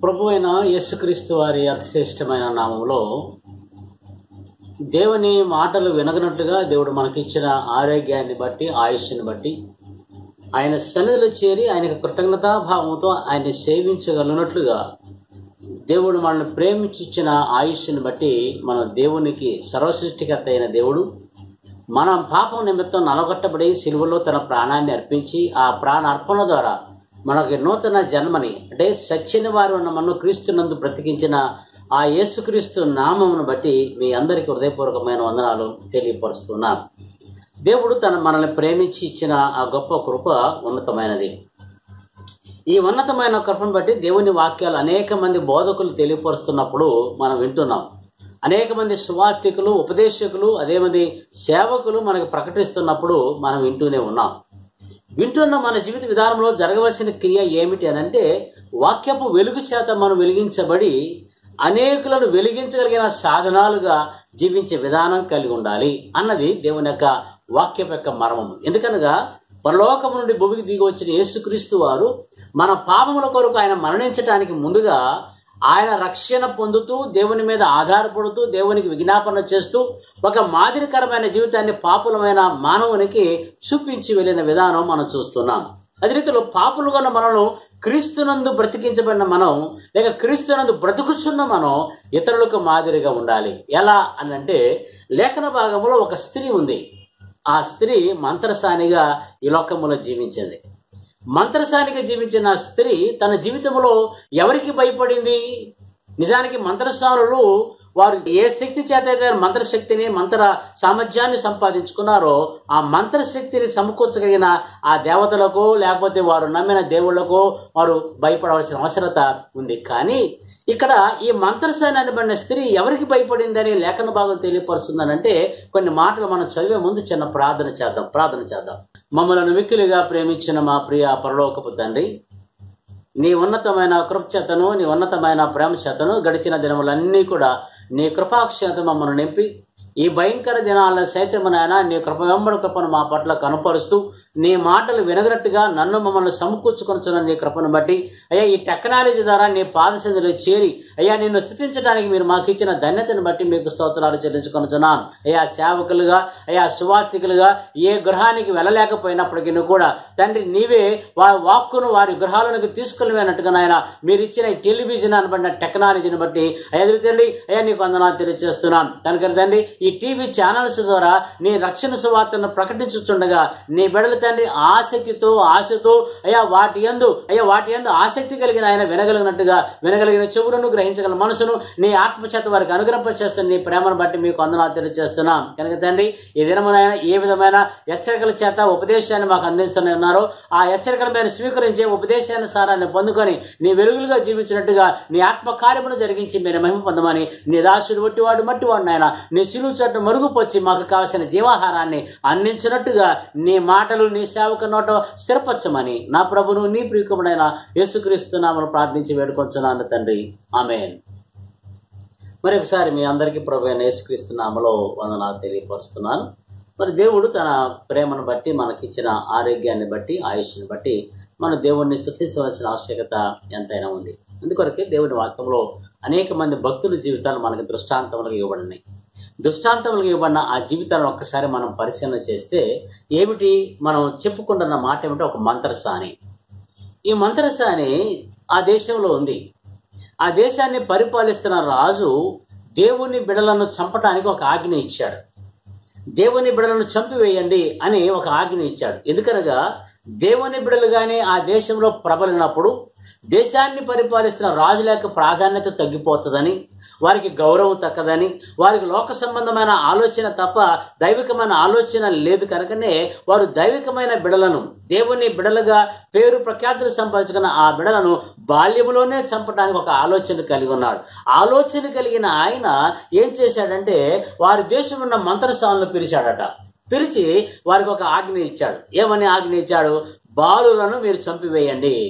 ప్రభు అయిన యేసుక్రీస్తు వారి అతిశ్రేష్టమైన నామంలో దేవుని మాటలు వినగనట్లుగా దేవుడు మనకిచ్చిన ఆరోగ్యాన్ని బట్టి ఆయుష్ని బట్టి ఆయన సన్నిధిలో చేరి ఆయనకు కృతజ్ఞతాభావంతో ఆయన్ని సేవించగలిగినట్లుగా దేవుడు మనల్ని ప్రేమించిచ్చిన ఆయుష్ని బట్టి మన దేవునికి సర్వసృష్టికర్త అయిన దేవుడు మనం పాపం నిమిత్తం నలగొట్టబడి సిలువలో తన ప్రాణాన్ని అర్పించి ఆ ప్రాణ అర్పణ ద్వారా మనకి నూతన జన్మని అంటే సచ్చిన వారు ఉన్న మనం క్రీస్తునందు బ్రతికించిన ఆ యేసుక్రీస్తు నామమును బట్టి మీ అందరికీ హృదయపూర్వకమైన వందనాలు తెలియపరుస్తున్నాను దేవుడు తన మనల్ని ప్రేమించి ఇచ్చిన ఆ గొప్ప కృప ఉన్నతమైనది ఈ ఉన్నతమైన కృపను బట్టి దేవుని వాక్యాలు అనేక మంది బోధకులు తెలియపరుస్తున్నప్పుడు మనం వింటున్నాం అనేక మంది సువార్థికులు ఉపదేశకులు అదే మంది సేవకులు మనకు ప్రకటిస్తున్నప్పుడు మనం వింటూనే ఉన్నాం వింటున్న మన జీవిత విధానంలో జరగవలసిన క్రియ ఏమిటి అని అంటే వాక్యపు వెలుగు చేత మనం వెలిగించబడి అనేకులను వెలిగించగలిగిన సాధనాలుగా జీవించే విధానం కలిగి ఉండాలి అన్నది దేవుని యొక్క వాక్యం యొక్క మర్మం ఎందుకనగా పరలోకము నుండి భూమికి దిగి వచ్చిన యేసుక్రీస్తు వారు మన పాపముల కొరకు ఆయన మరణించడానికి ముందుగా ఆయన రక్షణ పొందుతూ దేవుని మీద ఆధారపడుతూ దేవునికి విజ్ఞాపన చేస్తూ ఒక మాదిరికరమైన జీవితాన్ని పాపులమైన మానవునికి చూపించి వెళ్ళిన విధానం మనం చూస్తున్నాం అదే రీతిలో పాపులుగా ఉన్న మనను క్రీస్తునందు బ్రతికించబడిన మనం లేక క్రీస్తునందు బ్రతుకుచున్న మనం ఇతరులకు మాదిరిగా ఉండాలి ఎలా అని అంటే లేఖన భాగంలో ఒక స్త్రీ ఉంది ఆ స్త్రీ మంత్రసానిగా ఈ లోకములో జీవించింది మంత్రసానిగా జీవించిన స్త్రీ తన జీవితంలో ఎవరికి భయపడింది నిజానికి మంత్రసానులు వారు ఏ శక్తి చేత అయితే మంత్రశక్తిని మంత్ర సామర్థ్యాన్ని సంపాదించుకున్నారో ఆ మంత్రశక్తిని సమకూర్చగలిగిన ఆ దేవతలకు లేకపోతే వారు నమ్మిన దేవుళ్లకు వారు భయపడవలసిన అవసరత ఉంది కానీ ఇక్కడ ఈ మంత్రసేన అనబడిన స్త్రీ ఎవరికి భయపడిందని లేఖన భాగం తెలియపరుస్తుందనంటే కొన్ని మాటలు మనం చదివే ముందు చిన్న ప్రార్థన చేద్దాం ప్రార్థన చేద్దాం మమ్మల్ని మిక్కిలిగా ప్రేమించిన మా ప్రియ పరలోకపు తండ్రి నీ ఉన్నతమైన కృప చేతను నీ ఉన్నతమైన ప్రేమ చేతను గడిచిన దినములన్నీ కూడా నీ కృపాక్షేత మమ్మల్ని నింపి ఈ భయంకర దినాల్లో సైతం నాయన నీ కృప వెంబడి కృపను మా పట్ల కనపరుస్తూ నీ మాటలు వినగనట్టుగా నన్ను మమ్మల్ని సమకూర్చుకొనుచున్న నీ కృపను బట్టి అయ్యా ఈ టెక్నాలజీ ద్వారా నీ పాదశందులో చేరి అయ్యా నిన్ను స్థుతించడానికి మీరు మాకు ఇచ్చిన ధన్యతను బట్టి మీకు స్తోత్రాలు చెల్లించుకొనుచున్నాం అయ్యా సేవకులుగా అయ్యా సువార్థికులుగా ఏ గృహానికి వెళ్ళలేకపోయినప్పటికీ కూడా తండ్రి నీవే వారి వాక్కును వారి గృహాలకు తీసుకెళ్ళినట్టుగా నాయన మీరు ఇచ్చిన ఈ టెలివిజన్ అనబడిన టెక్నాలజీని బట్టి అయ్యా తండ్రి అయ్యా నీకు వందనాలు తెలియజేస్తున్నాం కనుక తండ్రి ఈ టీవీ ఛానల్స్ ద్వారా నీ రక్షణ సువార్తను ప్రకటించుతుండగా నీ బిడల తండ్రి ఆసక్తితో ఆశతో అయ్యా వాటి యందు అయ్యా వాటి యందు ఆసక్తి కలిగిన ఆయన వినగలిగినట్టుగా వినగలిగిన చెవులను గ్రహించగల మనసును నీ ఆత్మచేత వారికి అనుగ్రహం చేస్తున్న నీ ప్రేమను బట్టి మీకు వందనాలు తెలియజేస్తున్నాం కనుక తండ్రి ఈ దినమునైనా ఏ విధమైన హెచ్చరికల చేత ఉపదేశాన్ని మాకు అందిస్తూనే ఉన్నారో ఆ హెచ్చరికల మీద స్వీకరించే ఉపదేశాన్ని సారాన్ని పొందుకొని నీ వెలుగులుగా జీవించినట్టుగా నీ ఆత్మ కార్యమును జరిగించి మీరు మహిమ పొందమని నీ దాసుడు వట్టివాడు మట్టివాడు నాయన నీ సిలువు చట్టు మరుగుపొచ్చి మాకు కావలసిన జీవాహారాన్ని అందించినట్టుగా నీ మాటలు నీ సేవక నోట స్థిరపరచమని నా ప్రభును నీ ప్రియకుముడైన యేసుక్రీస్తు నామను ప్రార్థించి వేడుకొంచున్నాను తండ్రి ఆమెన్ మరి ఒకసారి మీ అందరికీ ప్రభు అయిన యేసుక్రీస్తు నామలో వందనాలు తెలియపరుస్తున్నాను మరి దేవుడు తన ప్రేమను బట్టి మనకిచ్చిన ఆరోగ్యాన్ని బట్టి ఆయుష్ని బట్టి మన దేవుణ్ణి స్థుతించవలసిన ఆవశ్యకత ఎంతైనా ఉంది అందుకొరకే దేవుని వాక్యంలో అనేక మంది భక్తుల జీవితాలు మనకి దృష్టాంతములుగా ఇవ్వబడినాయి దృష్టాంతములుగా ఇవ్వబడిన ఆ జీవితాలను ఒక్కసారి మనం పరిశీలన చేస్తే ఏమిటి మనం చెప్పుకుంటున్న మాట ఏమిటో ఒక మంత్రసాని ఈ మంత్రసాని ఆ దేశంలో ఉంది ఆ దేశాన్ని పరిపాలిస్తున్న రాజు దేవుని బిడలను చంపటానికి ఒక ఆజ్ఞ ఇచ్చాడు దేవుని బిడలను చంపివేయండి అని ఒక ఆజ్ఞ ఇచ్చాడు ఎందుకనగా దేవుని బిడలు కానీ ఆ దేశంలో ప్రబలినప్పుడు దేశాన్ని పరిపాలిస్తున్న రాజుల యొక్క ప్రాధాన్యత తగ్గిపోతుందని వారికి గౌరవం తక్కదని వారికి లోక సంబంధమైన ఆలోచన తప్ప దైవికమైన ఆలోచన లేదు కనుకనే వారు దైవికమైన బిడలను దేవుని బిడలుగా పేరు ప్రఖ్యాతులు సంపాదించుకున్న ఆ బిడలను బాల్యములోనే చంపడానికి ఒక ఆలోచన కలిగి ఉన్నాడు ఆలోచన కలిగిన ఆయన ఏం చేశాడంటే వారి దేశం ఉన్న మంత్రస్థానంలో పిలిచాడట పిలిచి వారికి ఒక ఆజ్ఞ ఇచ్చాడు ఏమని ఆజ్ఞ ఇచ్చాడు బాలులను మీరు చంపివేయండి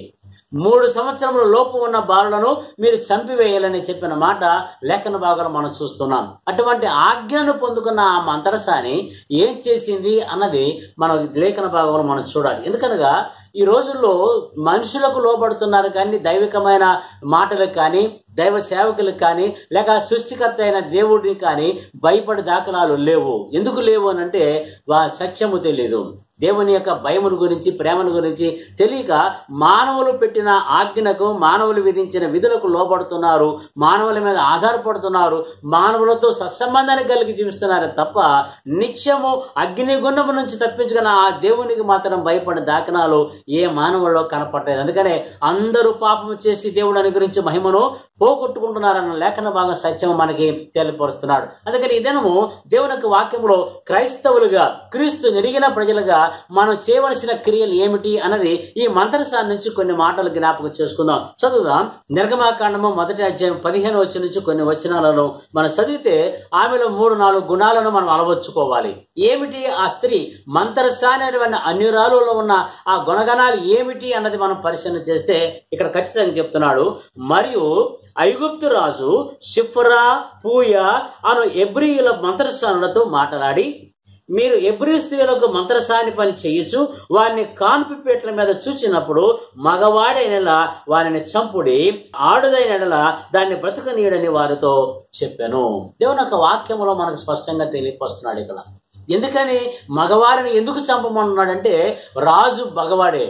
మూడు సంవత్సరముల లోపు ఉన్న బాలులను మీరు చంపివేయాలని చెప్పిన మాట లేఖన భాగంలో మనం చూస్తున్నాం అటువంటి ఆజ్ఞను పొందుకున్న ఆ మంతరసాని ఏం చేసింది అన్నది మన లేఖన భాగంలో మనం చూడాలి ఎందుకనగా ఈ రోజుల్లో మనుషులకు లోబడుతున్నారు కానీ దైవికమైన మాటలకు కానీ దైవ సేవకులకు కానీ లేక సృష్టికర్త అయిన దేవుడిని కానీ భయపడే దాఖలాలు లేవు ఎందుకు లేవు అని అంటే వా సత్యము తెలియదు దేవుని యొక్క భయమును గురించి ప్రేమను గురించి తెలియక మానవులు పెట్టిన ఆజ్ఞకు మానవులు విధించిన విధులకు లోపడుతున్నారు మానవుల మీద ఆధారపడుతున్నారు మానవులతో సత్సంబంధాన్ని కలిగి జీవిస్తున్నారు తప్ప నిత్యము అగ్నిగుండము నుంచి తప్పించుకున్న ఆ దేవునికి మాత్రం భయపడే దాఖనాలు ఏ మానవుల్లో కనపడలేదు అందుకనే అందరూ పాపం చేసి దేవుడు అనుగ్రహించి మహిమను పోగొట్టుకుంటున్నారన్న లేఖన భాగం సత్యం మనకి తెలియపరుస్తున్నాడు అందుకని ఈ దినము దేవుని యొక్క వాక్యంలో క్రైస్తవులుగా క్రీస్తు నెరిగిన ప్రజలుగా మనం చేయవలసిన క్రియలు ఏమిటి అన్నది ఈ మంత్రసాన్ని నుంచి కొన్ని మాటలు జ్ఞాపకం చేసుకుందాం చదువుదాం నిర్గమాకాండము మొదటి అధ్యాయం పదిహేను వచ్చిన నుంచి కొన్ని వచనాలను మనం చదివితే ఆమెలో మూడు నాలుగు గుణాలను మనం అలవర్చుకోవాలి ఏమిటి ఆ స్త్రీ మంత్రసాని అనేటువంటి అన్యురాలలో ఉన్న ఆ గుణగణాలు ఏమిటి అన్నది మనం పరిశీలన చేస్తే ఇక్కడ ఖచ్చితంగా చెప్తున్నాడు మరియు ఐగుప్తు రాజు షిఫ్రా పూయ అను ఎబ్రియుల మంత్రసానులతో మాట్లాడి మీరు ఎబ్రి స్త్రీలకు మంత్రసాని పని చేయొచ్చు వారిని కాన్పిపేట్ల మీద చూచినప్పుడు మగవాడైనలా వారిని చంపుడి ఆడుదైనలా దాన్ని బ్రతకనీయడని వారితో చెప్పాను దేవుని యొక్క వాక్యంలో మనకు స్పష్టంగా తెలియపరుస్తున్నాడు ఇక్కడ ఎందుకని మగవారిని ఎందుకు చంపమన్నాడంటే రాజు మగవాడే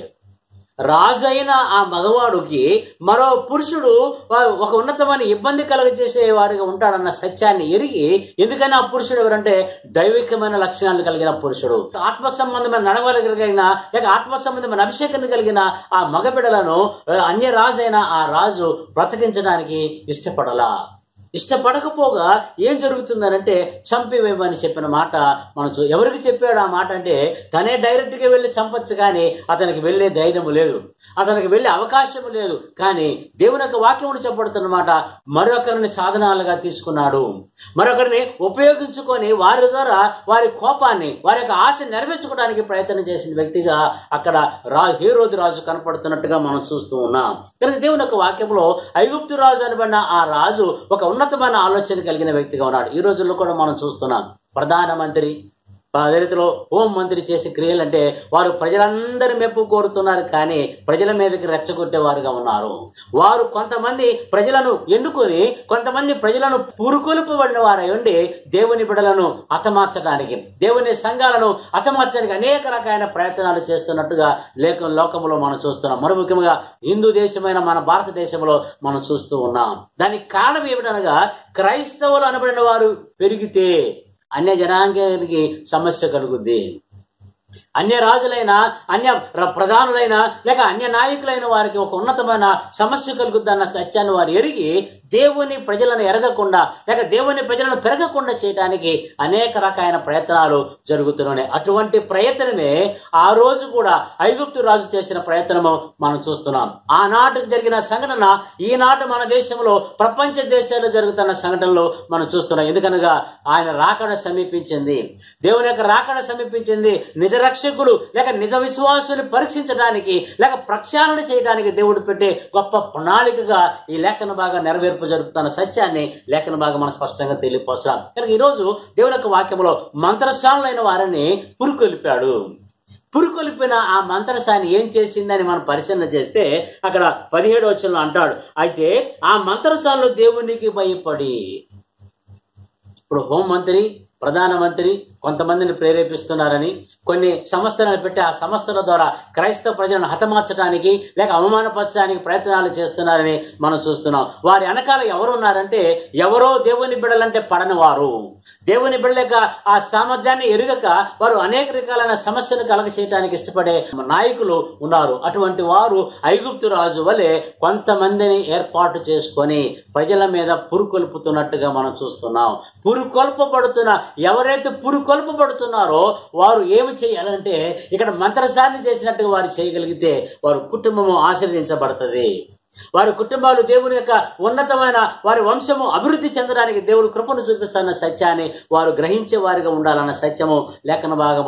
రాజు అయిన ఆ మగవాడికి మరో పురుషుడు ఒక ఉన్నతమైన ఇబ్బంది కలగజేసే వారిగా ఉంటాడన్న సత్యాన్ని ఎరిగి ఎందుకని ఆ పురుషుడు ఎవరంటే దైవికమైన లక్షణాలు కలిగిన పురుషుడు ఆత్మ సంబంధమైన నడవగలిగిన లేక ఆత్మ సంబంధమైన అభిషేకం కలిగిన ఆ మగబిడలను అన్య రాజు అయిన ఆ రాజు బ్రతికించడానికి ఇష్టపడలా ఇష్టపడకపోగా ఏం జరుగుతుందనంటే చంపివేయమని చెప్పిన మాట మనం చూ ఎవరికి చెప్పాడు ఆ మాట అంటే తనే డైరెక్ట్గా వెళ్ళి చంపచ్చు కానీ అతనికి వెళ్ళే ధైర్యం లేదు అతనికి వెళ్ళే అవకాశం లేదు కానీ దేవుని యొక్క వాక్యముడు చెప్పబడుతున్నమాట మరొకరిని సాధనాలుగా తీసుకున్నాడు మరొకరిని ఉపయోగించుకొని వారి ద్వారా వారి కోపాన్ని వారి యొక్క ఆశ నెరవేర్చుకోవడానికి ప్రయత్నం చేసిన వ్యక్తిగా అక్కడ రా హీరోది రాజు కనపడుతున్నట్టుగా మనం చూస్తూ ఉన్నాం కనుక దేవుని యొక్క వాక్యంలో ఐగుప్తు రాజు అనబడిన ఆ రాజు ఒక ఉన్నతమైన ఆలోచన కలిగిన వ్యక్తిగా ఉన్నాడు ఈ రోజుల్లో కూడా మనం చూస్తున్నాం ప్రధానమంత్రి అదే రీతిలో హోం మంత్రి చేసే క్రియలు అంటే వారు ప్రజలందరి మెప్పు కోరుతున్నారు కానీ ప్రజల మీదకి రెచ్చగొట్టేవారుగా ఉన్నారు వారు కొంతమంది ప్రజలను ఎన్నుకొని కొంతమంది ప్రజలను పురుకొలుపబడిన వారై ఉండి దేవుని బిడలను హతమార్చడానికి దేవుని సంఘాలను హతమార్చడానికి అనేక రకాలైన ప్రయత్నాలు చేస్తున్నట్టుగా లేఖ లోకంలో మనం చూస్తున్నాం మరి ముఖ్యంగా హిందూ దేశమైన మన భారతదేశంలో మనం చూస్తూ ఉన్నాం దానికి కారణం ఏమిటనగా క్రైస్తవులు అనబడిన వారు పెరిగితే అన్య జనాంగానికి సమస్య కలుగుద్ది అన్య రాజులైన అన్య ర- ప్రధానులైన లేక అన్య నాయకులైన వారికి ఒక ఉన్నతమైన సమస్య కలుగుద్దన్న సత్యాన్ని వారు ఎరిగి దేవుని ప్రజలను ఎరగకుండా లేక దేవుని ప్రజలను పెరగకుండా చేయడానికి అనేక రకాలైన ప్రయత్నాలు జరుగుతున్నాయి అటువంటి ప్రయత్నమే ఆ రోజు కూడా ఐగుప్తు రాజు చేసిన ప్రయత్నము మనం చూస్తున్నాం ఆనాటికి జరిగిన సంఘటన ఈనాటి మన దేశంలో ప్రపంచ దేశాల్లో జరుగుతున్న సంఘటనలు మనం చూస్తున్నాం ఎందుకనగా ఆయన రాకడ సమీపించింది దేవుని యొక్క రాకడ సమీపించింది నిజ రక్షకులు లేక నిజ విశ్వాసులు పరీక్షించడానికి లేక ప్రక్షాళన చేయడానికి దేవుడు పెట్టే గొప్ప ప్రణాళికగా ఈ లేఖన బాగా నెరవేర్పు జరుగుతున్న సత్యాన్ని లేఖన బాగా మనం స్పష్టంగా తెలియపరచాం కనుక ఈరోజు దేవుని యొక్క వాక్యంలో మంత్రశాలైన వారిని పురుకొలిపాడు పురుకొలిపిన ఆ మంత్రసాని ఏం చేసిందని మనం పరిశీలన చేస్తే అక్కడ పదిహేడు వచ్చంలో అంటాడు అయితే ఆ మంత్రసాలను దేవునికి భయపడి ఇప్పుడు హోంమంత్రి ప్రధానమంత్రి కొంతమందిని ప్రేరేపిస్తున్నారని కొన్ని సంస్థలను పెట్టి ఆ సంస్థల ద్వారా క్రైస్తవ ప్రజలను హతమార్చడానికి లేక అవమానపరచడానికి ప్రయత్నాలు చేస్తున్నారని మనం చూస్తున్నాం వారి వెనకాల ఎవరు ఉన్నారంటే ఎవరో దేవుని బిడలంటే పడని వారు దేవుని బిడలేక ఆ సామర్థ్యాన్ని ఎరుగక వారు అనేక రకాలైన సమస్యను కలగ చేయడానికి ఇష్టపడే నాయకులు ఉన్నారు అటువంటి వారు ఐగుప్తు రాజు వలె కొంతమందిని ఏర్పాటు చేసుకొని ప్రజల మీద పురుకొల్పుతున్నట్టుగా మనం చూస్తున్నాం పురుకొల్పబడుతున్న ఎవరైతే పురుకొల్పబడుతున్నారో వారు ఏమి చేయాలంటే ఇక్కడ మంత్రసాన్ని చేసినట్టుగా వారు చేయగలిగితే వారి కుటుంబము ఆశీర్వదించబడుతుంది వారి కుటుంబాలు దేవుని యొక్క ఉన్నతమైన వారి వంశము అభివృద్ధి చెందడానికి దేవుడు కృపను చూపిస్తున్న సత్యాన్ని వారు గ్రహించే వారిగా ఉండాలన్న సత్యము లేఖన భాగంలో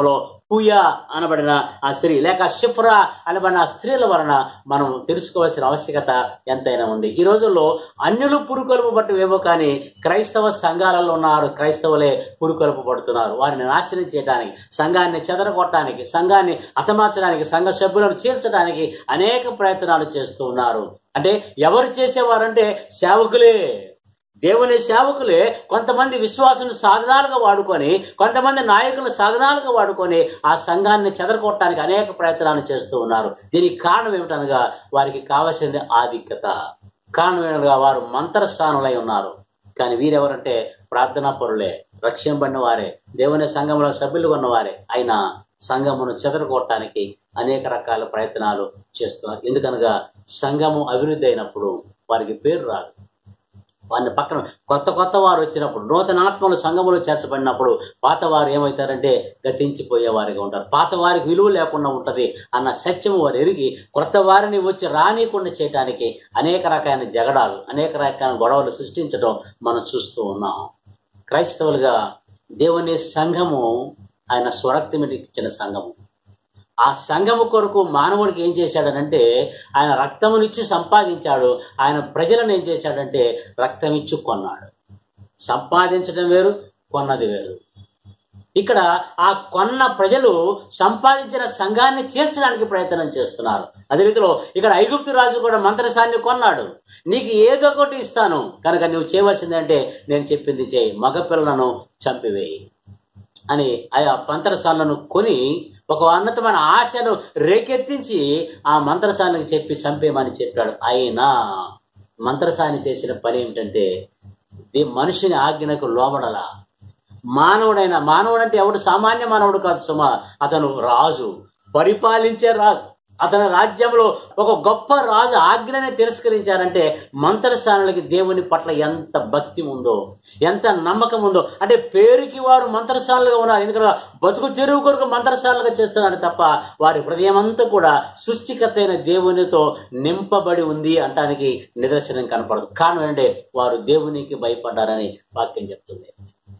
పూయా అనబడిన ఆ స్త్రీ లేక షిఫ్రా అనబడిన ఆ స్త్రీల వలన మనం తెలుసుకోవాల్సిన ఆవశ్యకత ఎంతైనా ఉంది ఈ రోజుల్లో అన్యులు పురుకొలుపు పట్టువేమో కానీ క్రైస్తవ సంఘాలలో ఉన్నారు క్రైస్తవులే పురుకొలుపు పడుతున్నారు వారిని నాశనం చేయడానికి సంఘాన్ని చెదరగొట్టడానికి సంఘాన్ని హతమార్చడానికి సంఘ సభ్యులను చీల్చడానికి అనేక ప్రయత్నాలు చేస్తూ ఉన్నారు అంటే ఎవరు చేసేవారంటే సేవకులే దేవుని సేవకులే కొంతమంది విశ్వాసం సాధనాలుగా వాడుకొని కొంతమంది నాయకులను సాధనాలుగా వాడుకొని ఆ సంఘాన్ని చెదరగొట్టడానికి అనేక ప్రయత్నాలు చేస్తూ ఉన్నారు దీనికి కారణం ఏమిటనగా వారికి కావాల్సింది ఆధిక్యత కారణం ఏమనగా వారు మంత్రస్థానులై ఉన్నారు కానీ వీరెవరంటే ప్రార్థనా పరులే రక్షింపడిన వారే దేవుని సంఘంలో సభ్యులు ఉన్నవారే అయినా సంఘమును చెదరగొట్టడానికి అనేక రకాల ప్రయత్నాలు చేస్తున్నారు ఎందుకనగా సంఘము అభివృద్ధి అయినప్పుడు వారికి పేరు రాదు వారిని పక్కన కొత్త కొత్త వారు వచ్చినప్పుడు నూతన ఆత్మలు సంఘములో చేర్చబడినప్పుడు పాత వారు ఏమవుతారంటే గతించిపోయే వారిగా ఉంటారు పాత వారికి విలువ లేకుండా ఉంటది అన్న సత్యము వారు ఎరిగి కొత్త వారిని వచ్చి రానియకుండా చేయడానికి అనేక రకాల జగడాలు అనేక రకాల గొడవలు సృష్టించడం మనం చూస్తూ ఉన్నాం క్రైస్తవులుగా దేవుని సంఘము ఆయన స్వరక్తిమిటి ఇచ్చిన సంఘము ఆ సంఘము కొరకు మానవుడికి ఏం చేశాడనంటే ఆయన రక్తమునిచ్చి సంపాదించాడు ఆయన ప్రజలను ఏం చేశాడంటే రక్తం ఇచ్చి కొన్నాడు సంపాదించడం వేరు కొన్నది వేరు ఇక్కడ ఆ కొన్న ప్రజలు సంపాదించిన సంఘాన్ని చేర్చడానికి ప్రయత్నం చేస్తున్నారు అదే రీతిలో ఇక్కడ ఐగుప్తు రాజు కూడా మంత్రసాన్ని కొన్నాడు నీకు ఏదో ఒకటి ఇస్తాను కనుక నువ్వు చేయవలసిందంటే నేను చెప్పింది చేయి మగపిల్లలను చంపివేయి అని ఆ మంత్రసాలను కొని ఒక ఉన్నతమైన ఆశను రేకెత్తించి ఆ మంత్రసానికి చెప్పి చంపేమని చెప్పాడు అయినా మంత్రసాని చేసిన పని ఏమిటంటే ఈ మనిషిని ఆజ్ఞకు లోబడలా మానవుడైన మానవుడు అంటే ఎవడు సామాన్య మానవుడు కాదు సుమా అతను రాజు పరిపాలించే రాజు అతని రాజ్యంలో ఒక గొప్ప రాజు ఆజ్ఞని తిరస్కరించారంటే మంత్రస్థానాలకి దేవుని పట్ల ఎంత భక్తి ఉందో ఎంత నమ్మకం ఉందో అంటే పేరుకి వారు మంత్రస్థానాలుగా ఉన్నారు ఎందుకంటే బతుకు తెరువు కొరకు మంత్రస్థానాలుగా చేస్తున్నారు తప్ప వారి హృదయం అంతా కూడా సృష్టికర్త అయిన దేవునితో నింపబడి ఉంది అంటానికి నిదర్శనం కనపడదు కారణం ఏంటంటే వారు దేవునికి భయపడ్డారని వాక్యం చెప్తుంది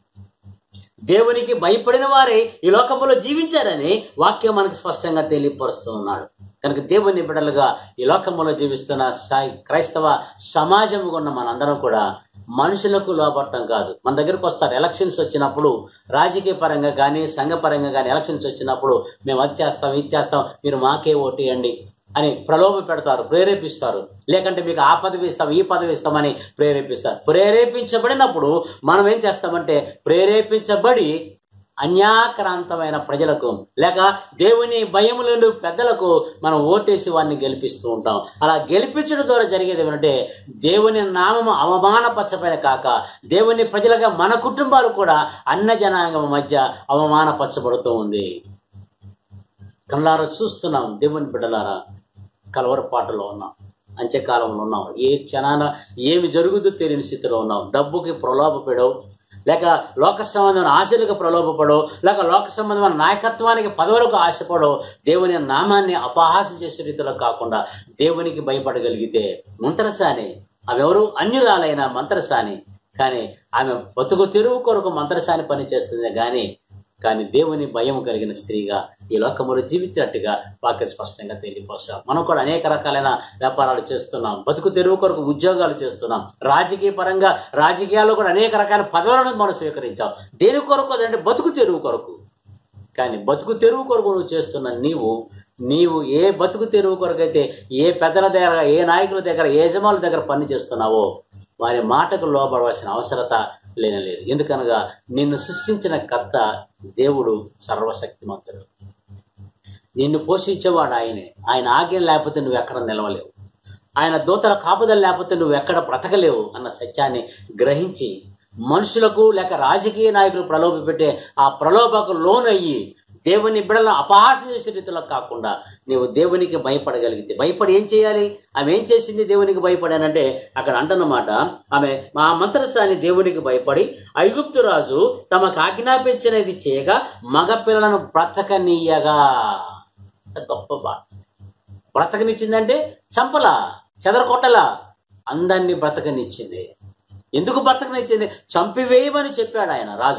దేవునికి భయపడిన వారే ఈ లోకంలో జీవించారని వాక్యం మనకు స్పష్టంగా తెలియపరుస్తూ ఉన్నాడు కనుక దేవుని బిడ్డలుగా ఈ లోకంలో జీవిస్తున్న సాయి క్రైస్తవ సమాజంగా ఉన్న మనందరం కూడా మనుషులకు లోపడటం కాదు మన దగ్గరకు వస్తారు ఎలక్షన్స్ వచ్చినప్పుడు రాజకీయ పరంగా కానీ సంఘ పరంగా కానీ ఎలక్షన్స్ వచ్చినప్పుడు మేము అది చేస్తాం ఇది చేస్తాం మీరు మాకే ఓటేయండి అని ప్రలోభ పెడతారు ప్రేరేపిస్తారు లేకంటే మీకు ఆ పదవి ఇస్తాం ఈ పదవి ఇస్తామని ప్రేరేపిస్తారు ప్రేరేపించబడినప్పుడు మనం ఏం చేస్తామంటే ప్రేరేపించబడి అన్యాక్రాంతమైన ప్రజలకు లేక దేవుని భయములను పెద్దలకు మనం ఓటేసి వారిని గెలిపిస్తూ ఉంటాం అలా గెలిపించడం ద్వారా జరిగేది ఏమంటే దేవుని నామము అవమానపరచబడిన కాక దేవుని ప్రజలుగా మన కుటుంబాలు కూడా అన్న జనాంగం మధ్య అవమానపరచబడుతూ ఉంది కళ్ళారా చూస్తున్నాం దేవుని బిడ్డలారా కలవరపాటులో ఉన్నాం అంత్యకాలంలో ఉన్నాం ఏ క్షణాన ఏమి జరుగుతుందో తెలియని స్థితిలో ఉన్నాం డబ్బుకి ప్రలోభపడవు లేక లోక సంబంధమైన ఆశలకు ప్రలోభపడో లేక లోక సంబంధమైన నాయకత్వానికి పదవులకు ఆశపడో దేవుని నామాన్ని అపహాస్యం చేసే రీతిలో కాకుండా దేవునికి భయపడగలిగితే మంత్రసాని ఆమె ఎవరు అన్యురాలైన మంత్రసాని కానీ ఆమె బతుకు తెరువు కొరకు మంత్రసాని పని చేస్తుంది కానీ కానీ దేవుని భయం కలిగిన స్త్రీగా ఈ లోకములో జీవించినట్టుగా వాక్య స్పష్టంగా తెలియపోసాం మనం కూడా అనేక రకాలైన వ్యాపారాలు చేస్తున్నాం బతుకు తెరువు కొరకు ఉద్యోగాలు చేస్తున్నాం రాజకీయ పరంగా రాజకీయాల్లో కూడా అనేక రకాల పదవులను మనం స్వీకరించాం దేని కొరకు అదంటే బతుకు తెరువు కొరకు కానీ బతుకు తెరువు కొరకు నువ్వు చేస్తున్న నీవు నీవు ఏ బతుకు తెరువు కొరకు అయితే ఏ పెద్దల దగ్గర ఏ నాయకుల దగ్గర ఏ యజమానుల దగ్గర పని చేస్తున్నావో వారి మాటకు లోబడవలసిన అవసరత లేనలేదు ఎందుకనగా నిన్ను సృష్టించిన కర్త దేవుడు సర్వశక్తిమంతుడు నిన్ను పోషించేవాడు ఆయనే ఆయన ఆజ్ఞ లేకపోతే నువ్వు ఎక్కడ నిలవలేవు ఆయన దూతల కాపుదల లేకపోతే నువ్వు ఎక్కడ బ్రతకలేవు అన్న సత్యాన్ని గ్రహించి మనుషులకు లేక రాజకీయ నాయకులు ప్రలోభ పెట్టే ఆ ప్రలోభకు లోనయ్యి దేవుని బిడలను అపహాస్యం చేసే రీతిలో కాకుండా నీవు దేవునికి భయపడగలిగితే భయపడి ఏం చేయాలి ఆమె ఏం చేసింది దేవునికి భయపడానంటే అక్కడ అంటున్నమాట ఆమె మా మంత్రసాని దేవునికి భయపడి ఐగుప్తు రాజు తమకు ఆజ్ఞాపించినది చేయగా మగపిల్లలను బ్రతకనీయగా గొప్ప బాట బ్రతకనిచ్చిందంటే చంపలా చెదరకొట్టలా అందరినీ బ్రతకనిచ్చింది ఎందుకు బ్రతకనిచ్చింది చంపివేయమని చెప్పాడు ఆయన రాజు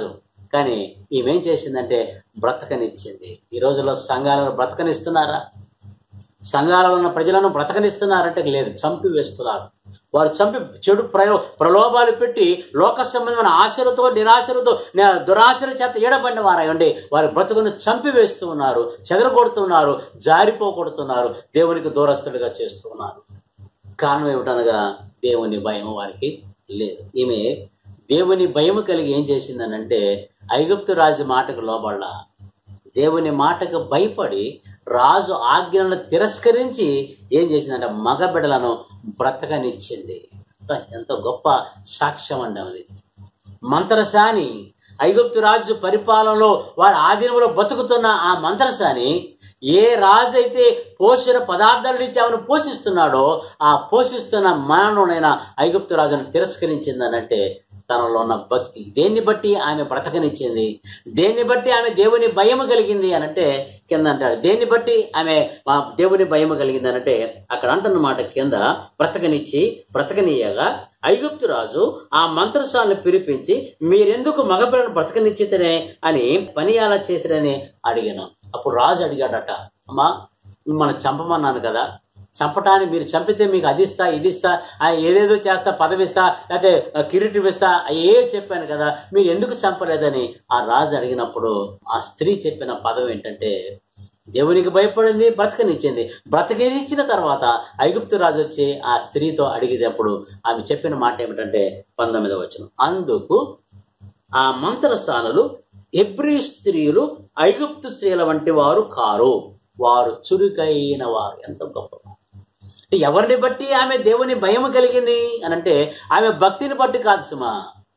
కానీ ఈమెం చేసిందంటే బ్రతకనిచ్చింది ఈ రోజుల్లో సంఘాలను బ్రతకనిస్తున్నారా సంఘాలలో ఉన్న ప్రజలను బ్రతకనిస్తున్నారంటే లేదు చంపి వేస్తున్నారు వారు చంపి చెడు ప్రయో ప్రలోభాలు పెట్టి లోక సంబంధమైన ఆశలతో నిరాశలతో నే- దురాశల చేత ఏడబడిన వారయ్యండి వారి బ్రతుకును చంపి వేస్తూ ఉన్నారు చెదరగొడుతున్నారు జారిపోకొడుతున్నారు దేవునికి దూరస్తులుగా చేస్తూ ఉన్నారు కారణం ఏమిటనగా దేవుని భయం వారికి లేదు ఈమె దేవుని భయం కలిగి ఏం చేసిందనంటే ఐగుప్తు రాజు మాటకు లోబడ్డ దేవుని మాటకు భయపడి రాజు ఆజ్ఞలను తిరస్కరించి ఏం చేసిందంటే మగ బిడ్డలను బ్రతకనిచ్చింది ఎంత గొప్ప సాక్ష్యం అండి అది మంత్రసాని ఐగుప్తు రాజు పరిపాలనలో వారి ఆధీనంలో బతుకుతున్న ఆ మంత్రసాని ఏ రాజు అయితే పోషణ పదార్థాలు ఇచ్చి ఆమెను పోషిస్తున్నాడో ఆ పోషిస్తున్న మనలోనైనా ఐగుప్తు రాజును తిరస్కరించిందనంటే తనలో ఉన్న భక్తి దేన్ని బట్టి ఆమె బ్రతకనిచ్చింది దేన్ని బట్టి ఆమె దేవుని భయము కలిగింది అనంటే కింద అంటాడు దేన్ని బట్టి ఆమె ఆ దేవుని భయము కలిగింది అనంటే అక్కడ అంటున్న మాట కింద బ్రతకనిచ్చి బ్రతకనీయగా ఐగుప్తు రాజు ఆ మంత్రసాలను పిలిపించి మీరెందుకు మగపిల్లను బ్రతకనిచ్చితేనే అని పని అలా చేసిరని అడిగాను అప్పుడు రాజు అడిగాడట అమ్మా మన చంపమన్నాను కదా చంపటాన్ని మీరు చంపితే మీకు అది ఇస్తా ఇది ఇస్తా ఆ ఏదేదో చేస్తా పదవి ఇస్తా లేకపోతే కిరీటం ఇస్తా ఏ చెప్పాను కదా మీరు ఎందుకు చంపలేదని ఆ రాజు అడిగినప్పుడు ఆ స్త్రీ చెప్పిన పదం ఏంటంటే దేవునికి భయపడింది బ్రతకనిచ్చింది బ్రతకనిచ్చిన తర్వాత ఐగుప్తు రాజు వచ్చి ఆ స్త్రీతో అడిగేటప్పుడు ఆమె చెప్పిన మాట ఏమిటంటే పంతొమ్మిదవ వచనం అందుకు ఆ మంత్రస్థానులు ఎబ్రి స్త్రీలు ఐగుప్తు స్త్రీల వంటి వారు కారు వారు చురుకైన వారు ఎంత గొప్ప మాట. అంటే ఎవరిని బట్టి ఆమె దేవుని భయం కలిగింది అని అంటే ఆమె భక్తిని బట్టి కాదు సుమా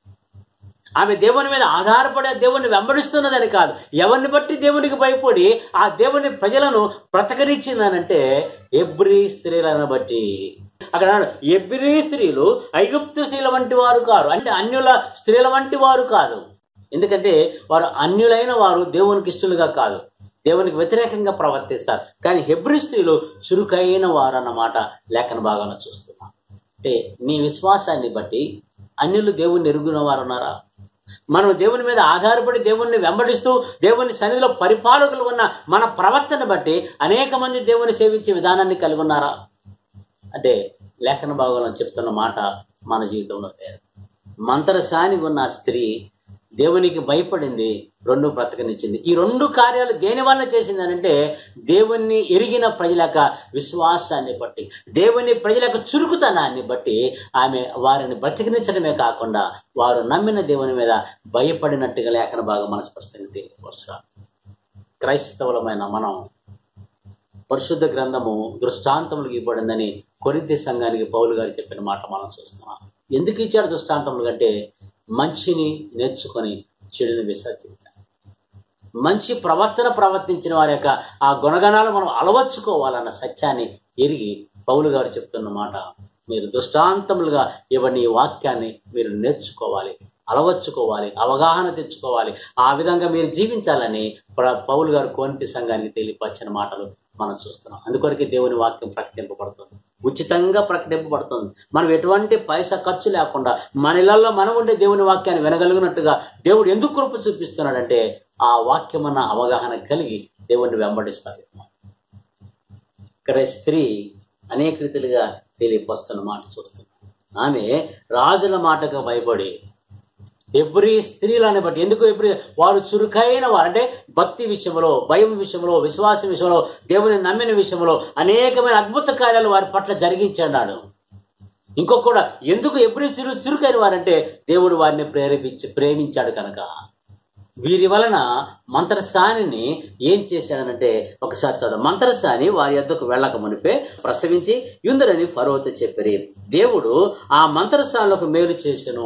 ఆమె దేవుని మీద ఆధారపడి ఆ దేవుని వెంబడిస్తున్నదని కాదు ఎవరిని బట్టి దేవునికి భయపడి ఆ దేవుని ప్రజలను బ్రతకనిచ్చిందనంటే ఎబ్రి స్త్రీలను బట్టి అక్కడ అన్నాడు, ఎబ్రి స్త్రీలు ఐగుప్తు స్త్రీల వంటి వారు కారు అంటే అన్యుల స్త్రీల వంటి వారు కాదు ఎందుకంటే వారు అన్యులైన వారు దేవునికి ఇష్టలుగా కాదు దేవునికి వ్యతిరేకంగా ప్రవర్తిస్తారు కానీ హెబ్రి స్త్రీలు చురుకైన వారు అన్నమాట లేఖన భాగంలో చూస్తున్నాం అంటే నీ విశ్వాసాన్ని బట్టి అన్యులు దేవుణ్ణి ఎరుగున వారు ఉన్నారా మనం దేవుని మీద ఆధారపడి దేవుణ్ణి వెంబడిస్తూ దేవుని సన్నిధిలో పరిపాలకులు ఉన్న మన ప్రవర్తన బట్టి అనేక మంది దేవుని సేవించే విధానాన్ని కలిగి ఉన్నారా అంటే లేఖన భాగంలో చెప్తున్న మాట మన జీవితంలో లేదు మంత్రసాని ఉన్న ఆ స్త్రీ దేవునికి భయపడింది రెండు బ్రతకనిచ్చింది ఈ రెండు కార్యాలు దేని వల్ల చేసింది అంటే దేవుణ్ణి ఎరిగిన ప్రజల యొక్క విశ్వాసాన్ని బట్టి దేవుని ప్రజల యొక్క చురుకుతనాన్ని బట్టి ఆమె వారిని బ్రతికినించడమే కాకుండా వారు నమ్మిన దేవుని మీద భయపడినట్టుగా లేఖన భాగం మన స్పష్టంగా తెలియపరచు క్రైస్తవులమైన మనం పరిశుద్ధ గ్రంథము దృష్టాంతములు ఇవ్వబడిందని కొరింథీ సంఘానికి పౌలు గారు చెప్పిన మాట మనం చూస్తున్నాం ఎందుకు ఇచ్చాడు దృష్టాంతములు అంటే మంచిని నేర్చుకొని చెడుని విసర్జించాలి మంచి ప్రవర్తన ప్రవర్తించిన వారి యొక్క ఆ గుణగణాలు మనం అలవర్చుకోవాలన్న సత్యాన్ని ఎరిగి పౌలు గారు చెప్తున్న మాట మీరు దృష్టాంతములుగా ఇవన్నీ ఈ వాక్యాన్ని మీరు నేర్చుకోవాలి అలవర్చుకోవాలి అవగాహన తెచ్చుకోవాలి ఆ విధంగా మీరు జీవించాలని ప్ర- పౌలు గారు కోంటి సంఘానికి తెలియపరిచిన మాటలు మనం చూస్తున్నాం అందుకొరకే దేవుని వాక్యం ప్రకటింపబడుతుంది ఉచితంగా ప్రకటింపబడుతుంది మనం ఎటువంటి పైసా ఖర్చు లేకుండా మన ఇళ్లలో మనం ఉండే దేవుని వాక్యాన్ని వినగలిగినట్టుగా దేవుడు ఎందుకు కృప చూపిస్తున్నాడంటే ఆ వాక్యం అన్న అవగాహన కలిగి దేవుణ్ణి వెంబడిస్తారు ఇక్కడ స్త్రీ అనేక రీతిలుగా తెలియపస్తున్న మాట చూస్తున్నాం ఆమె రాజుల మాటకు భయపడి ఎవ్రీ స్త్రీలని బట్టి ఎందుకు ఎవ్రీ వారు చురుకైన వారు అంటే భక్తి విషయంలో భయం విషయంలో విశ్వాసం విషయంలో దేవుని నమ్మిన విషయంలో అనేకమైన అద్భుత కార్యాలు వారి పట్ల జరిగించాడు ఇంకొక కూడా ఎందుకు ఎవ్రీ స్త్రీలు చురుకైన వారంటే దేవుడు వారిని ప్రేరేపించి ప్రేమించాడు కనుక వీరి వలన మంత్రసానిని ఏం చేశాడనంటే ఒకసారి చదువు మంత్రసాని వారి యొద్దకు వెళ్ళక మునిపే ప్రసవించి యుందరని ఫరోతో చెప్పిరి దేవుడు ఆ మంత్రసానులకు మేలు చేసెను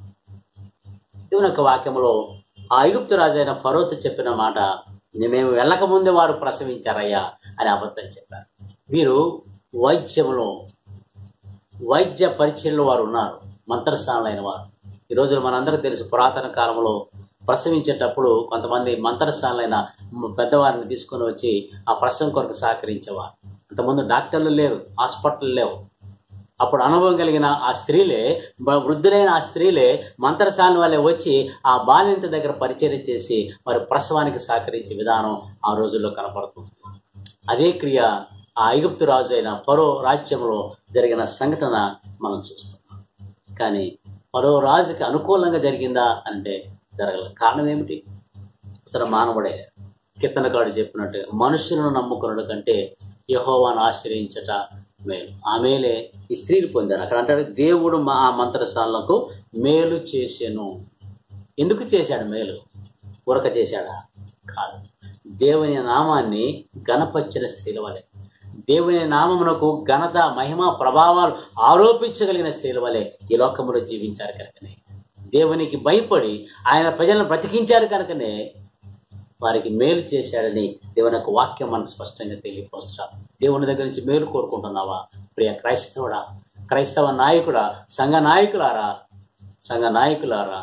దేవుని యొక్క వాక్యంలో ఆ ఐగుప్తు రాజు అయిన ఫరోత్ చెప్పిన మాట మేము వెళ్ళక ముందే వారు ప్రసవించారయ్యా అని అబద్ధం చెప్పారు వీరు వైద్యంలో వైద్య పరిచయంలో వారు ఉన్నారు మంత్రస్థానులైన వారు ఈ రోజున మనందరికీ తెలుసు పురాతన కాలంలో ప్రసవించేటప్పుడు కొంతమంది మంత్రస్థానులైన పెద్దవారిని తీసుకొని వచ్చి ఆ ప్రసవం కొరకు సహకరించేవారు అంతకుముందు డాక్టర్లు లేరు హాస్పిటల్ లేవు అప్పుడు అనుభవం కలిగిన ఆ స్త్రీలే బ- వృద్ధులైన ఆ స్త్రీలే మంత్రశాల వాళ్ళే వచ్చి ఆ బాలింత దగ్గర పరిచర్య చేసి వారి ప్రసవానికి సహకరించే విధానం ఆ రోజుల్లో కనపడుతుంది అదే క్రియ ఆ ఐగుప్తు రాజు అయిన పరో రాజ్యంలో జరిగిన సంఘటన మనం చూస్తాం కానీ పరో రాజుకి అనుకూలంగా జరిగిందా అంటే జరగలేదు కారణం ఏమిటి ఇతర మానవుడే కిత్తనగాడు చెప్పినట్టు మనుషులను నమ్ముకున్నడు కంటే యహోవాను ఆశ్రయించట మేలు ఆ మేలే ఈ స్త్రీలు పొందారు అక్కడ అంటాడు దేవుడు మా ఆ మంత్రశాలకు మేలు చేసెను ఎందుకు చేశాడు మేలు ఉరక చేశాడా కాదు దేవుని నామాన్ని గణపరిచిన స్త్రీల వలె దేవుని నామమునకు ఘనత మహిమ ప్రభావాలు ఆరోపించగలిగిన స్త్రీల వలె ఈ లోకంలో జీవించారు కనుకనే దేవునికి భయపడి ఆయన ప్రజలను బ్రతికించారు కనుకనే వారికి మేలు చేశాడని దేవుని యొక్క వాక్యం మనకు స్పష్టంగా తెలియపరుస్తున్నారు దేవుని దగ్గర నుంచి మేలు కోరుకుంటున్నావా ప్రియ క్రైస్తవుడా క్రైస్తవ నాయకుడా సంఘ నాయకులారా సంఘ నాయకులారా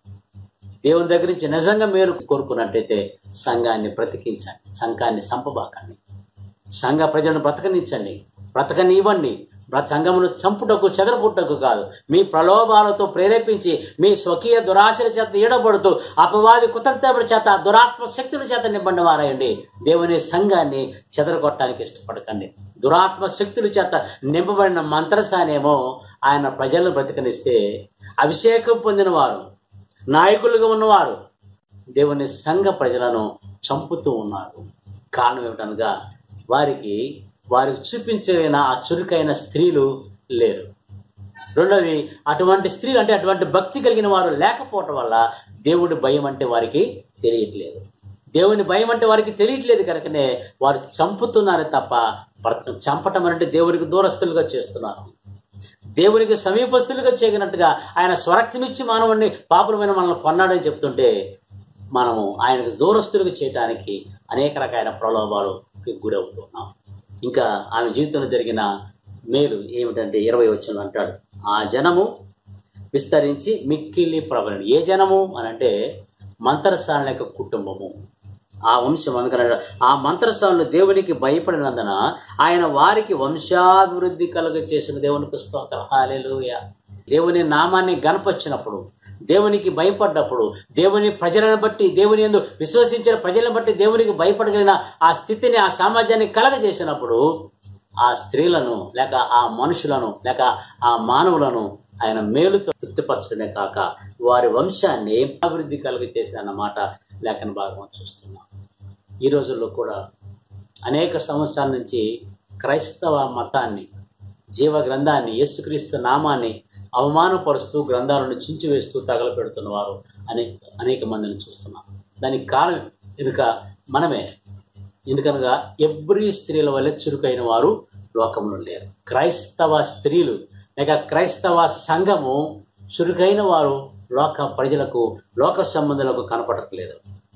దేవుని దగ్గర నుంచి నిజంగా మేలు కోరుకున్నట్టయితే సంఘాన్ని బ్రతికించండి సంఘాన్ని సంపబాకండి సంఘ ప్రజలను బ్రతకనిచ్చండి బ్రతకనివ్వండి బ్ర- సంఘమును చంపుటకు చెదరపుట్టకు కాదు మీ ప్రలోభాలతో ప్రేరేపించి మీ స్వకీయ దురాశల చేత ఈడబడుతూ అపవాది కుతంత్రముల చేత దురాత్మ శక్తుల చేత నింపండి వారాయండి దేవుని సంఘాన్ని చెదరగొట్టడానికి ఇష్టపడకండి దురాత్మ శక్తుల చేత నింపబడిన మంత్రసానేమో ఆయన ప్రజలను బ్రతికనిస్తే అభిషేకం పొందిన వారు నాయకులుగా ఉన్నవారు దేవుని సంఘ ప్రజలను చంపుతూ ఉన్నారు కారణం ఏమిటనగా వారికి వారికి చూపించగలిగిన ఆ చురుకైన స్త్రీలు లేరు రెండోది అటువంటి స్త్రీలు అంటే అటువంటి భక్తి కలిగిన వారు లేకపోవటం వల్ల దేవుడి భయం అంటే వారికి తెలియట్లేదు దేవుని భయం అంటే వారికి తెలియట్లేదు కనుకనే వారు చంపుతున్నారే తప్ప బ్రతక చంపటం అంటే దేవుడికి దూరస్తులుగా చేస్తున్నారు దేవునికి సమీపస్తులుగా చేయగనట్టుగా ఆయన స్వరక్తమిచ్చి మానవుడిని పాపులమైన మనల్ని కొన్నాడని చెప్తుంటే మనము ఆయనకు దూరస్తులుగా చేయటానికి అనేక రకాల ప్రలోభాలకు గురవుతున్నాం ఇంకా ఆమె జీవితంలో జరిగిన మేలు ఏమిటంటే ఇరవై వచ్చిన అంటాడు ఆ జనము విస్తరించి మిక్కిలి ప్రబలని ఏ జనము అని అంటే మంత్రసాల యొక్క కుటుంబము ఆ వంశం అందుకని ఆ మంత్రసాలను దేవునికి భయపడినందున ఆయన వారికి వంశాభివృద్ధి కలుగ చేసిన దేవునికి స్తోత్రం హాలెలూయ దేవుని నామాన్ని గనపరిచినప్పుడు దేవునికి భయపడ్డప్పుడు దేవుని ప్రజలను బట్టి దేవుని ఎందు విశ్వసించిన ప్రజలను బట్టి దేవునికి భయపడగలిగిన ఆ స్థితిని ఆ సామ్రాజ్యాన్ని కలగజేసినప్పుడు ఆ స్త్రీలను లేక ఆ మనుషులను లేక ఆ మానవులను ఆయన మేలుతో తృప్తిపరచడమే కాక వారి వంశాన్ని అభివృద్ధి కలుగ చేసిన మాట లేఖన భాగం చూస్తున్నాం ఈ రోజుల్లో కూడా అనేక సంవత్సరాల నుంచి క్రైస్తవ మతాన్ని జీవ గ్రంథాన్ని యేసుక్రీస్తు నామాన్ని అవమానపరుస్తూ గ్రంథాలను చించివేస్తూ తగలపెడుతున్న వారు అనేక అనేక మందిని చూస్తున్నాం దానికి కారణం ఎనుక మనమే ఎందుకనగా ఎవ్రీ స్త్రీల వల్ల చురుకైన వారు లోకంలో లేరు క్రైస్తవ స్త్రీలు లేక క్రైస్తవ సంఘము చురుకైన వారు లోక ప్రజలకు లోక సంబంధులకు కనపడట్లేదు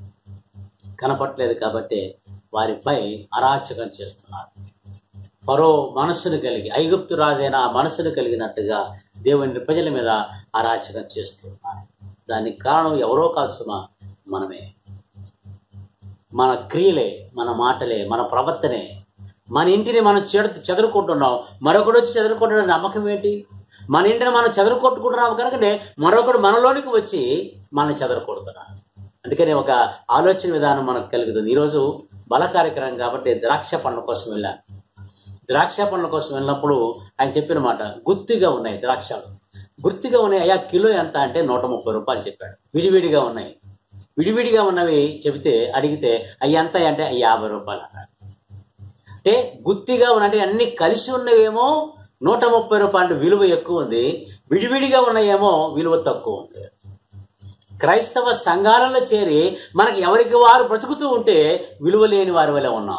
కనపట్లేదు కాబట్టి వారిపై అరాచకం చేస్తున్నారు ఫరో మనస్సును కలిగి ఐగుప్తు రాజైన ఆ మనస్సును కలిగినట్టుగా దేవుని ప్రజల మీద అరాచకం చేస్తున్నారు దానికి కారణం ఎవరో కాదు సుమా మనమే మన క్రియలే మన మాటలే మన ప్రవర్తనే మన ఇంటిని మనం చెడు చెదరుకుంటున్నాం మరొకడు వచ్చి చెదరుకుంటున్న నమ్మకం ఏంటి మన ఇంటిని మనం చెదరుకొట్టుకుంటున్నాం కనుకనే మరొకడు మనలోనికి వచ్చి మనం చెదరకొడుతున్నాడు అందుకని ఒక ఆలోచన విధానం మనకు కలుగుతుంది ఈరోజు బల కార్యక్రమం కాబట్టి ద్రాక్ష పండ్ల కోసం వెళ్ళాను ద్రాక్ష పండ్ల కోసం వెళ్ళినప్పుడు ఆయన చెప్పిన మాట గుత్తిగా ఉన్నాయి ద్రాక్షలు గుర్తిగా ఉన్నాయి అయ్యా కిలో ఎంత అంటే నూట ముప్పై రూపాయలు చెప్పాడు విడివిడిగా ఉన్నాయి విడివిడిగా ఉన్నవి చెబితే అడిగితే అవి ఎంత అంటే అవి యాభై రూపాయలు అన్నాడు అంటే గుత్తిగా ఉన్నట్టు అన్ని కలిసి ఉన్నవేమో నూట ముప్పై రూపాయలు విలువ ఎక్కువ ఉంది విడివిడిగా ఉన్నాయేమో విలువ తక్కువ ఉంది క్రైస్తవ సంఘాలలో చేరి మనకి ఎవరికి వారు బ్రతుకుతూ ఉంటే విలువ లేని వారి వల్ల ఉన్నాం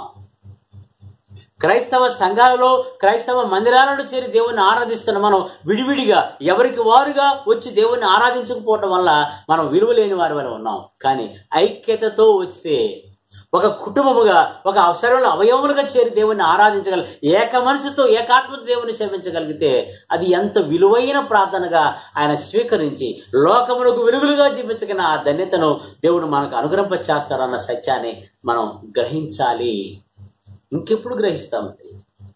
క్రైస్తవ సంఘాలలో క్రైస్తవ మందిరాలలో చేరి దేవుణ్ణి ఆరాధిస్తున్న మనం విడివిడిగా ఎవరికి వారుగా వచ్చి దేవుణ్ణి ఆరాధించకపోవటం వల్ల మనం విలువ లేని వారి వల్ల ఉన్నాం కానీ ఐక్యతతో వస్తే ఒక కుటుంబముగా ఒక అవసరంలో అవయవములుగా చేరి దేవుణ్ణి ఆరాధించగల ఏక మనసుతో ఏకాత్మత దేవుని సేవించగలిగితే అది ఎంత విలువైన ప్రార్థనగా ఆయన స్వీకరించి లోకములకు వెలుగులుగా జీవించగిన ఆ ధన్యతను దేవుడు మనకు అనుగ్రహింప చేస్తారన్న సత్యాన్ని మనం గ్రహించాలి ఇంకెప్పుడు గ్రహిస్తామండి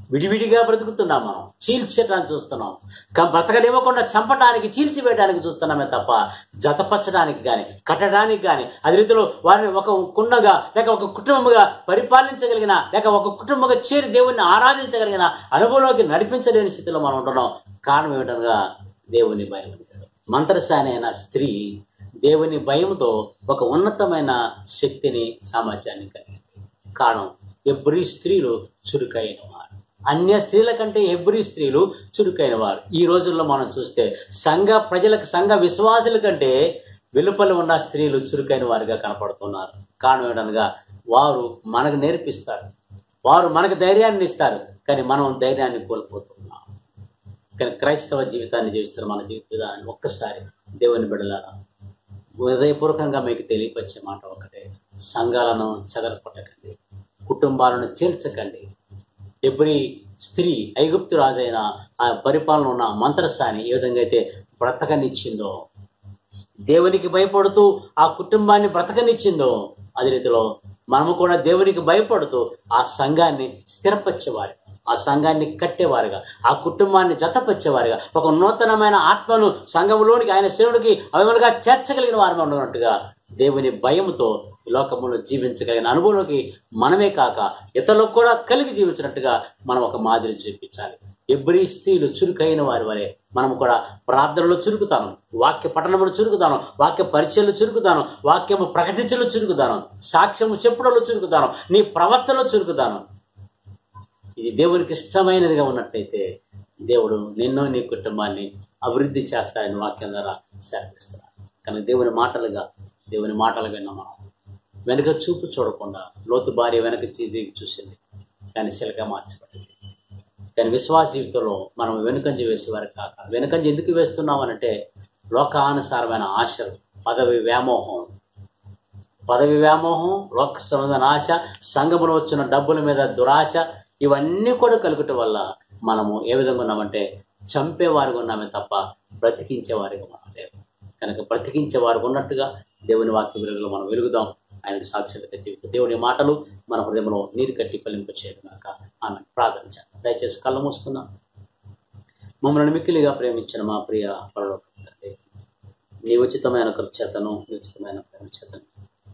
విడివిడిగా బ్రతుకుతున్నాం మనం చీల్చడానికి చూస్తున్నాం క- బ్రతకనివ్వకుండా చంపడానికి చీల్చివేయడానికి చూస్తున్నామే తప్ప జతపరచడానికి కానీ కట్టడానికి కానీ అదే రీతిలో వారిని ఒక కుండగా లేక ఒక కుటుంబముగా పరిపాలించగలిగిన లేక ఒక కుటుంబంగా చేరి దేవుణ్ణి ఆరాధించగలిగిన అనుభవంలోకి నడిపించలేని స్థితిలో మనం ఉంటున్నాం కారణం ఏమిటనగా దేవుని భయం మంత్రసాని అయిన స్త్రీ దేవుని భయంతో ఒక ఉన్నతమైన శక్తిని సామర్థ్యాన్ని కలిగింది కారణం ఎబ్రి స్త్రీలు చురుకైన వారు అన్య స్త్రీల కంటే ఎబ్రి స్త్రీలు చురుకైన వారు ఈ రోజుల్లో మనం చూస్తే సంఘ ప్రజలకు సంఘ విశ్వాసుల కంటే వెలుపల ఉన్న స్త్రీలు చురుకైన వారిగా కనపడుతున్నారు కారణం ఏంటనగా వారు మనకు నేర్పిస్తారు వారు మనకు ధైర్యాన్ని ఇస్తారు కానీ మనం ధైర్యాన్ని కోల్పోతున్నాం కానీ క్రైస్తవ జీవితాన్ని జీవిస్తున్న మన జీవిత విధానాన్ని ఒక్కసారి దేవుని బిడలారా హృదయపూర్వకంగా మీకు తెలియపరిచే మాట ఒకటే సంఘాలను చెదరపట్టకండి కుటుంబాలను చేర్చకండి ఎవ్రీ స్త్రీ ఐగుప్తు రాజైన ఆ పరిపాలన ఉన్న మంత్రస్థాని ఏ విధంగా అయితే బ్రతకనిచ్చిందో దేవునికి భయపడుతూ ఆ కుటుంబాన్ని బ్రతకనిచ్చిందో అదే రీతిలో మనము కూడా దేవునికి భయపడుతూ ఆ సంఘాన్ని స్థిరపరిచేవారు ఆ సంఘాన్ని కట్టేవారుగా ఆ కుటుంబాన్ని జతపరిచేవారుగా ఒక నూతనమైన ఆత్మను సంఘంలోనికి ఆయన సేవుడికి అభిమలుగా చేర్చగలిగిన వారు ఉన్నట్టుగా దేవుని భయంతో ఈ లోకంలో జీవించగలిగిన అనుభవంలోకి మనమే కాక ఇతరులకు కూడా కలిగి జీవించినట్టుగా మనం ఒక మాదిరి చూపించాలి ఎవ్రీ స్త్రీలు చురుకైన వారి వలె మనం కూడా ప్రార్థనలో చురుకుతాను వాక్య పఠనములు చురుకుతాను వాక్య పరిచయలు చురుకుతాను వాక్యము ప్రకటించలు చురుకుతాను సాక్ష్యము చెప్పుడలో చురుకుతాను నీ ప్రవర్తనలో చురుకుతాను ఇది దేవునికి ఇష్టమైనదిగా ఉన్నట్టయితే దేవుడు నిన్ను నీ కుటుంబాన్ని అభివృద్ధి చేస్తాయని వాక్యం ద్వారా సెలవిస్తున్నాను కానీ దేవుని మాటలుగా దేవుని మాటలు విన్నాం మనం వెనుక చూపు చూడకుండా లోతు భార్య వెనక తిరిగి చూసింది కానీ శిలక మార్చబడింది కానీ విశ్వాస జీవితంలో మనం వెనుకంజ వేసేవారు కాక వెనుకంజ ఎందుకు వేస్తున్నాం అనంటే లోకానుసారమైన ఆశలు పదవి వ్యామోహం పదవి వ్యామోహం లోక సంబంధమైన ఆశ సంఘములో వచ్చిన డబ్బుల మీద దురాశ ఇవన్నీ కూడా కలుగుట వల్ల మనము ఏ విధంగా ఉన్నామంటే చంపేవారిగా ఉన్నామే తప్ప బ్రతికించేవారిగా మనం లేవు కనుక బ్రతికించేవారు ఉన్నట్టుగా దేవుని వాక్య వెలుగులో మనం వెలుగుదాం ఆయనకు సాక్షిగా జీవితం దేవుని మాటలు మన హృదయంలో నీరు కట్టి ఫలింప చేయడాక ఆమె ప్రార్థించాను దయచేసి కళ్ళు మూసుకుందాం మమ్మల్ని మిక్కిలిగా ప్రేమించిన మా ప్రియ పరలోక తండ్రి, నీ ఉచితమైన కృప చేతను నీ ఉచితమైన ప్రేమ చేతను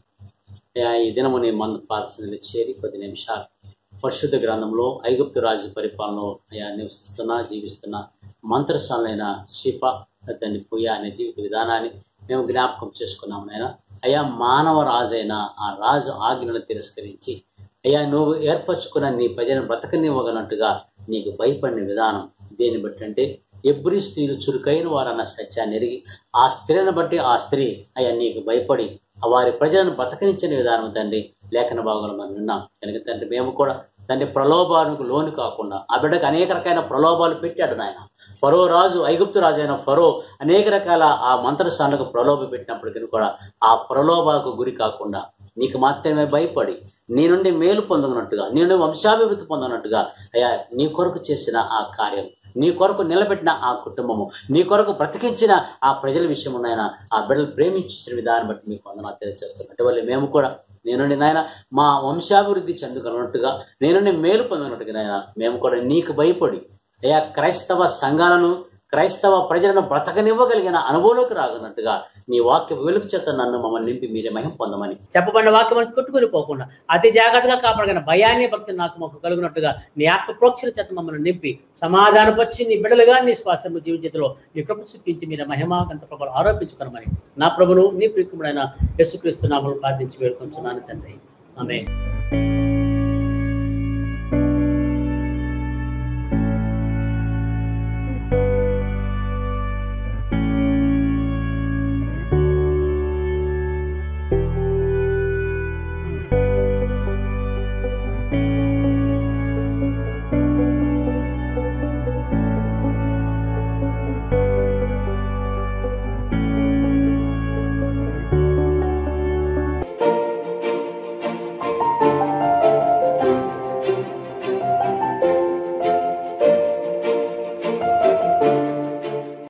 అయ్యా, ఈ దినము నీ మంద పాదశని చేరి కొద్ది నిమిషాలు పరిశుద్ధ గ్రంథంలో ఐగుప్తు రాజు పరిపాలనలో అయ్యా నివసిస్తున్నా జీవిస్తున్న మంత్రస్థానైన శిప అతని పుయ్య అనే జీవిత విధానాన్ని మేము జ్ఞాపకం చేసుకున్నాం నాయన అయ్యా మానవ రాజైన ఆ రాజు ఆజ్ఞలను తిరస్కరించి అయ్యా నువ్వు ఏర్పరచుకున్న నీ ప్రజలను బ్రతకనివ్వగనట్టుగా నీకు భయపడిన విధానం దేన్ని బట్టి అంటే ఎవ్రీ స్త్రీలు చురుకైన వారన్న సత్యాన్ని ఎరిగి ఆ స్త్రీని బట్టి ఆ స్త్రీ అయ్యా నీకు భయపడి ఆ వారి ప్రజలను బ్రతకనించిన విధానం తండ్రి లేఖన భాగంలో మనం విన్నాం కనుక తండ్రి మేము కూడా తండ్రి ప్రలోభాలకు లోను కాకుండా ఆ బిడ్డకు అనేక రకాల ప్రలోభాలు పెట్టాడు నాయన ఫరో రాజు ఐగుప్తు రాజు అయిన ఫరో అనేక రకాల ఆ మంత్రస్థానాలకు ప్రలోభ పెట్టినప్పటికీ కూడా ఆ ప్రలోభాలకు గురి కాకుండా నీకు మాత్రమే భయపడి నీ నుండి మేలు పొందనట్టుగా నీ నుండి వంశాభివృద్ధి పొందనట్టుగా అయ్యా నీ కొరకు చేసిన ఆ కార్యం నీ కొరకు నిలబెట్టిన ఆ కుటుంబము నీ కొరకు బ్రతికించిన ఆ ప్రజల విషయం నాయన ఆ బిడ్డలు ప్రేమించిన విధానం బట్టి మీకు వందనా తెలియజేస్తున్నాం అటువంటి మేము కూడా నేనుండి నాయన మా వంశాభివృద్ధి చెందుకున్నట్టుగా నేనుండి మేలు పొందినట్టుగా నాయన మేము కూడా నీకు భయపడి అయ్యా క్రైస్తవ సంఘాలను క్రైస్తవ ప్రజలను బ్రతకనివ్వగలిగిన అనుభవంలోకి రాగనట్టుగా నీ వాక్య వెలుగు చేత నన్ను మమ్మల్ని నింపి మీరే మహిమ పొందమని చెప్పబడిన వాక్యం మనసు కొట్టుకుని పోకుండా అతి జాగ్రత్తగా కాపాడగిన భయాన్ని భక్తి నాకు మాకు కలుగునట్టుగా నీ ఆత్మ ప్రోక్షణ చేత మమ్మల్ని నింపి సమాధానపరిచి నీ బిడ్డలుగా నీ శ్వాసము జీవితంలో నీ కృప చూపించి మీరు మహిమ గంత ప్రభావం ఆరోపించుకోనమని నా ప్రభును నీ ప్రియకుముడైన యేసుక్రీస్తు నామలు ప్రార్థించి వేడుకొంచున్నాను తండ్రి ఆమె